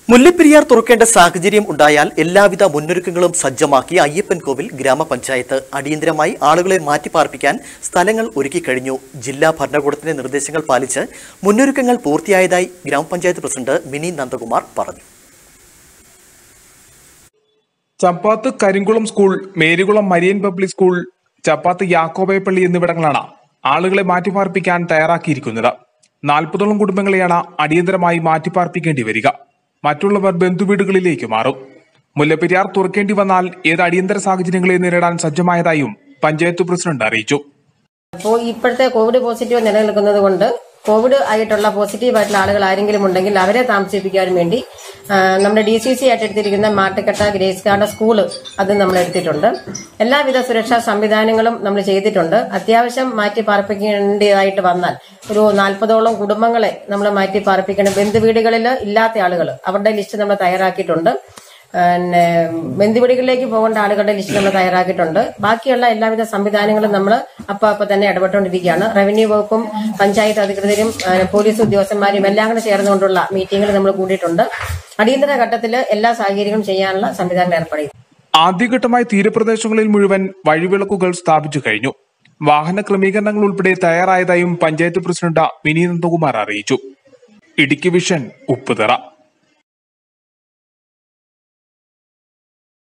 മുല്ലപ്പെരിയാർ തുറക്കേണ്ട സാഹചര്യം ഉണ്ടായാൽ എല്ലാവിധ മുന്നൊരുക്കങ്ങളും സജ്ജമാക്കി അയ്യപ്പൻ കോവിൽ ഗ്രാമപഞ്ചായത്ത് അടിയന്തരമായി ആളുകളെ മാറ്റിപ്പാർപ്പിക്കാൻ സ്ഥലങ്ങൾ ഒരുക്കിക്കഴിഞ്ഞു ജില്ലാ ഭരണകൂടത്തിന്റെ നിർദ്ദേശങ്ങൾ പാലിച്ച് മുന്നൊരുക്കങ്ങൾ പൂർത്തിയായതായി ഗ്രാമപഞ്ചായത്ത് പ്രസിഡന്റ് മിനി നന്ദകുമാർ പറഞ്ഞു Chappath Karinkulam school Marykulam Marian public school Chappath യാക്കോബയപ്പള്ളി എന്നിവിടങ്ങളാണ് ആളുകളെ മാറ്റിപ്പാർപ്പിക്കാൻ തയ്യാറാക്കിയിരിക്കുന്നത് നാൽപ്പതോളം കുടുംബങ്ങളെയാണ് അടിയന്തരമായി മാറ്റിപ്പാർപ്പിക്കേണ്ടി വരിക മറ്റുള്ളവർ ബന്ധുവീടുകളിലേക്ക് മാറും മുല്ലപ്പെരിയാർ തുറക്കേണ്ടി വന്നാൽ ഏത് അടിയന്തര സാഹചര്യങ്ങളെ നേരിടാൻ സജ്ജമായതായും പഞ്ചായത്ത് പ്രസിഡന്റ് അറിയിച്ചു അപ്പോൾ ഇപ്പോഴത്തെ കോവിഡ് പോസിറ്റീവ് നിലനിൽക്കുന്നത് കൊണ്ട് കോവിഡ് ആയിട്ടുള്ള പോസിറ്റീവ് ആയിട്ടുള്ള ആളുകൾ ആരെങ്കിലും ഉണ്ടെങ്കിൽ അവരെ താമസിപ്പിക്കാൻ വേണ്ടി ആ, നമ്മുടെ ഡി സി സി ആയിട്ട് എടുത്തിരിക്കുന്ന മാട്ടുക്കട്ട ഗ്രേസ് ഗാർഡ് സ്കൂള് അത് നമ്മൾ എടുത്തിട്ടുണ്ട് എല്ലാവിധ സുരക്ഷാ സംവിധാനങ്ങളും നമ്മൾ ചെയ്തിട്ടുണ്ട് അത്യാവശ്യം മാറ്റി പാർപ്പിക്കേണ്ടതായിട്ട് വന്നാൽ ഒരു നാൽപ്പതോളം കുടുംബങ്ങളെ നമ്മൾ മാറ്റി പാർപ്പിക്കണം ബന്ധുവീടുകളിൽ ഇല്ലാത്ത ആളുകൾ അവരുടെ ലിസ്റ്റ് നമ്മൾ തയ്യാറാക്കിയിട്ടുണ്ട് പിന്നെ ബന്ധുവീടുകളിലേക്ക് പോകേണ്ട ആളുകളുടെ ലിസ്റ്റ് നമ്മൾ തയ്യാറാക്കിയിട്ടുണ്ട് ബാക്കിയുള്ള എല്ലാവിധ സംവിധാനങ്ങളും നമ്മൾ അപ്പൊ അപ്പൊ തന്നെ ഇടപെട്ടുകൊണ്ടിരിക്കുകയാണ് റവന്യൂ വകുപ്പും പഞ്ചായത്ത് അധികൃതരും ആ, പോലീസ് ഉദ്യോഗസ്ഥന്മാരും എല്ലാം കൂടെ ചേർന്നുകൊണ്ടുള്ള മീറ്റിംഗുകൾ നമ്മൾ കൂടിയിട്ടുണ്ട് അടിയന്തര ഘട്ടത്തിൽ എല്ലാ സാഹചര്യങ്ങളും ചെയ്യാനുള്ള സംവിധാനം ഏർപ്പെടുത്തി ആദ്യഘട്ടമായി തീരപ്രദേശങ്ങളിൽ മുഴുവൻ വഴിവിളക്കുകൾ സ്ഥാപിച്ചു കഴിഞ്ഞു വാഹന ക്രമീകരണങ്ങൾ ഉൾപ്പെടെ തയ്യാറായതായും പഞ്ചായത്ത് പ്രസിഡന്റ് മിനി നന്ദകുമാർ അറിയിച്ചു ഇടുക്കി വിഷൻ ഉപ്പുതറ